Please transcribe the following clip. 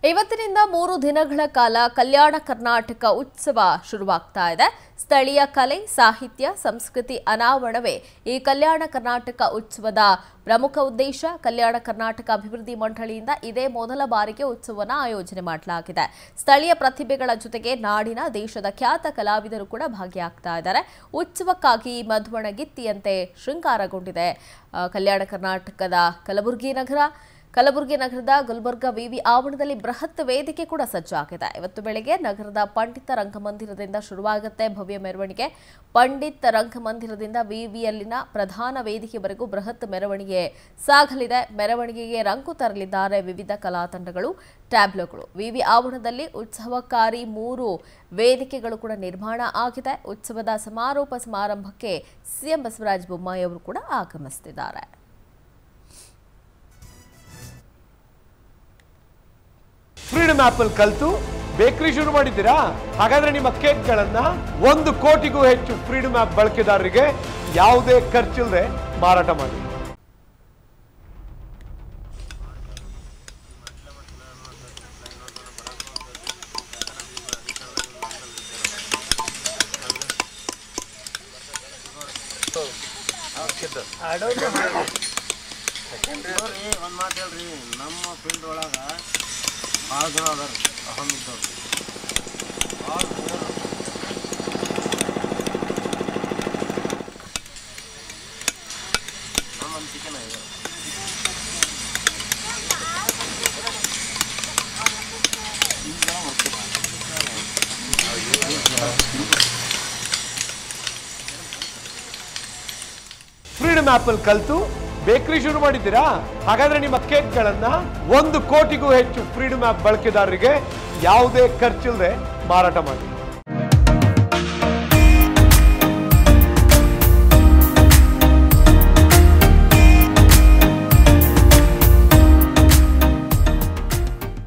ಇವತ್ತಿನಿಂದ ಮೂರು ದಿನಗಳ ಕಾಲ ಕಲ್ಯಾಣ ಕರ್ನಾಟಕ ಉತ್ಸವ ಶುರುವಾಗ್ತಾ ಇದೆ ಸ್ಥಳೀಯ ಕಲೆ ಸಾಹಿತ್ಯ ಸಂಸ್ಕೃತಿ ಅನಾವರಣವೇ ಈ ಕಲ್ಯಾಣ ಕರ್ನಾಟಕ ಉತ್ಸವದ ಪ್ರಮುಖ ಉದ್ದೇಶ ಕಲ್ಯಾಣ ಕರ್ನಾಟಕ ಅಭಿವೃದ್ಧಿ ಮಂಡಳಿಯಿಂದ ಇದೇ ಮೊದಲ ಬಾರಿಗೆ ಉತ್ಸವವನ್ನು ಆಯೋಜನೆ ಮಾಡಲಾಗಿದೆ ಸ್ಥಳೀಯ ಪ್ರತಿಭೆಗಳ ಜೊತೆಗೆ ನಾಡಿನ ದೇಶದ ಖ್ಯಾತ ಕಲಾವಿದರು ಕೂಡ ಭಾಗಿಯಾಗ್ತಾ ಇದ್ದಾರೆ ಉತ್ಸವಕ್ಕಾಗಿ ಮಧುವಣಗಿತ್ತಿಯಂತೆ ಶೃಂಗಾರಗೊಂಡಿದೆ ಆ, ಕಲ್ಯಾಣ ಕರ್ನಾಟಕದ ಕಲಬುರಗಿ ನಗರ ಕಲಬುರಗಿ ನಗರದ ಗುಲ್ಬರ್ಗ ವಿವಿ ಆವರಣದಲ್ಲಿ ಬೃಹತ್ ವೇದಿಕೆ ಕೂಡ ಸಜ್ಜಾಗಿದೆ ಇವತ್ತು ಬೆಳಗ್ಗೆ ನಗರದ ಪಂಡಿತ ರಂಗಮಂದಿರದಿಂದ ಶುರುವಾಗುತ್ತೆ ಭವ್ಯ ಮೆರವಣಿಗೆ ಪಂಡಿತ್ ರಂಗಮಂದಿರದಿಂದ ವಿವಿಯಲ್ಲಿನ ಪ್ರಧಾನ ವೇದಿಕೆವರೆಗೂ ಬೃಹತ್ ಮೆರವಣಿಗೆ ಸಾಗಲಿದೆ ಮೆರವಣಿಗೆಗೆ ರಂಗು ತರಲಿದ್ದಾರೆ ವಿವಿಧ ಕಲಾ ತಂಡಗಳು ಟ್ಯಾಬ್ಲೋಗಳು ವಿವಿ ಆವರಣದಲ್ಲಿ ಉತ್ಸವಕಾರಿ ಮೂರು ವೇದಿಕೆಗಳು ಕೂಡ ನಿರ್ಮಾಣ ಆಗಿದೆ ಉತ್ಸವದ ಸಮಾರೋಪ ಸಮಾರಂಭಕ್ಕೆ ಸಿಎಂ ಬಸವರಾಜ ಬೊಮ್ಮಾಯಿ ಅವರು ಕೂಡ ಆಗಮಿಸುತ್ತಿದ್ದಾರೆ ಫ್ರೀಡಮ್ ಆಪ್ ಅಲ್ಲಿ ಕಲ್ತು ಬೇಕರಿ ಶುರು ಮಾಡಿದ್ದೀರಾ ಹಾಗಾದ್ರೆ ನಿಮ್ಮ ಕೇಕ್ಗಳನ್ನ ಒಂದು ಕೋಟಿಗೂ ಹೆಚ್ಚು ಫ್ರೀಡಮ್ ಆಪ್ ಬಳಕೆದಾರರಿಗೆ ಯಾವುದೇ ಖರ್ಚಿಲ್ಲದೆ ಮಾರಾಟ ಮಾಡಿ ನೋಡ್ರಿ ಒಂದ್ ಮಾತು ಹೇಳ್ರಿ ನಮ್ಮ ಫೀಲ್ಡ್ ಒಳಗ ಭಾಳ ಜನ ಅದಾರ ಅಹಂ ಇದ್ದವ್ರು ಭಾಳ ನಮ್ಮ ಅನಿಸಿಕೆನ ಇದೆ ಫ್ರೀಡಮ್ ಆಪ್ ಅಲ್ಲಿ ಕಲ್ತು ಬೇಕರಿ ಶುರು ಮಾಡಿದ್ದೀರಾ ಹಾಗಾದ್ರೆ ನಿಮ್ಮ ಕೇಕ್ಗಳನ್ನ ಒಂದು ಕೋಟಿಗೂ ಹೆಚ್ಚು ಫ್ರೀಡಮ್ ಆಪ್ ಬಳಕೆದಾರರಿಗೆ ಯಾವುದೇ ಖರ್ಚಿಲ್ಲದೆ ಮಾರಾಟ ಮಾಡಿ